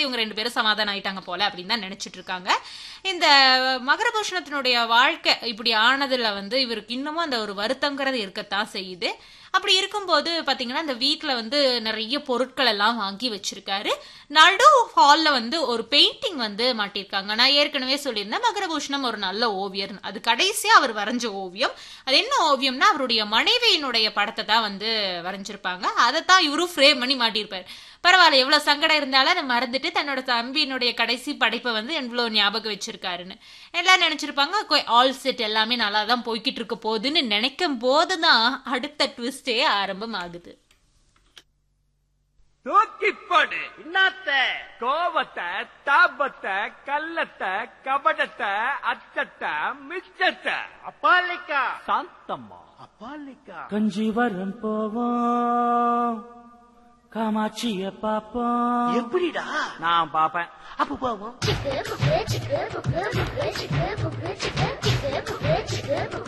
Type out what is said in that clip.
இவங்க ரெண்டு பேரும் சமாதானம் ஆயிட்டாங்க போல அப்படின்னு தான் நினைச்சிட்டு இருக்காங்க இந்த மகரபூஷணத்தினுடைய வாழ்க்கை இப்படி ஆனதுல வந்து இவருக்கு இன்னமும் அந்த ஒரு வருத்தங்கிறது இருக்கத்தான் செய்யுது அப்படி இருக்கும்போது பாத்தீங்கன்னா இந்த வீட்ல வந்து நிறைய பொருட்கள் எல்லாம் வாங்கி வச்சிருக்காரு நடு ஹால்ல வந்து ஒரு பெயிண்டிங் வந்து மாட்டியிருக்காங்க நான் ஏற்கனவே சொல்லியிருந்தேன் மகரபூஷணம் ஒரு நல்ல ஓவியர் அது கடைசியா அவர் வரைஞ்ச ஓவியம் அது என்ன ஓவியம்னா அவருடைய மனைவியினுடைய படத்தை தான் வந்து வரைஞ்சிருப்பாங்க அதைத்தான் இவரும் ஃப்ரேம் பண்ணி மாட்டியிருப்பாரு பரவாயில்ல எவ்வளவு சங்கடம் இருந்தாலும் அதை மறந்துட்டு தன்னோட தம்பியினுடைய கடைசி படைப்பை வந்து எவ்வளவு ஞாபகம் வச்சிருக்காருன்னு எல்லாம் நினைச்சிருப்பாங்க ஆல் செட் எல்லாமே நல்லா தான் போய்கிட்டு இருக்க போகுதுன்னு நினைக்கும் போதுதான் அடுத்த ட்விஸ்டே ஆரம்பம் ஆகுது தூக்கி போடு இன்னாத்த கோபத்தை தாபத்தை கள்ளத்தை கபடத்தை அச்சத்தை மிச்சத்தை அப்பாலிக்கா சாந்தம்மா அப்பாலிக்கா கஞ்சிவரம் போவோம் காமாட்சிய பாப்போம் எப்படிடா நான் பாப்பேன் அப்ப போவோம் Chicken, chicken, chicken, chicken, chicken, chicken, chicken, chicken, chicken, chicken, chicken,